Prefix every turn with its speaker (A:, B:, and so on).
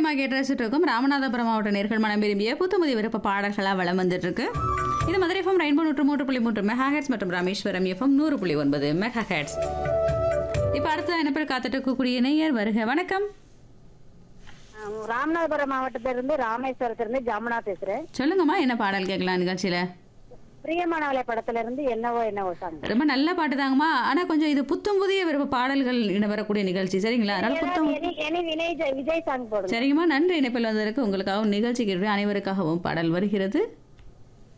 A: உற்சாகமாக கேட்டு ரசிச்சுட்டு இருக்கோம் ராமநாதபுரம் மாவட்ட நேர்கள் மனம் விரும்பிய புத்தமுதி விருப்ப பாடல்களாக வளம் வந்துட்டு இருக்கு இது மதுரை எஃப்எம் ரெயின்போ நூற்று மூன்று புள்ளி மூன்று மெகா ஹெட்ஸ் மற்றும் ராமேஸ்வரம் எஃப்எம் நூறு புள்ளி ஒன்பது மெகா ஹெட்ஸ் இப்போ அடுத்த என்ன பேர் காத்துட்டு இருக்கக்கூடிய நேயர் வருக வணக்கம்
B: ஆஹ் ராமநாதபுரம் மாவட்டத்திலிருந்து ராமேஸ்வரத்திலிருந்து ஜாமுனா பேசுறேன்
A: சொல்லுங்கம்மா என்ன பாடல் கேட்கலாம் நிகழ்ச்சியில்
B: பிரியமானவளை படத்துல இருந்து என்னவோ என்னவோ சாங்
A: ரொம்ப நல்ல பாட்டு தாங்கம்மா ஆனால் கொஞ்சம் இது புத்தம் புதிய விருப்ப பாடல்கள் இடம்பெறக்கூடிய நிகழ்ச்சி சரிங்களா அதனால புத்தம்
B: எனி எனி வினய் ஜெ- விஜய் சாங் போடுங்க
A: சரிங்கம்மா நன்றி இணைப்பில் வந்ததற்கு உங்களுக்காகவும் நிகழ்ச்சிக்கு அனைவருக்காகவும் பாடல் வருகிறது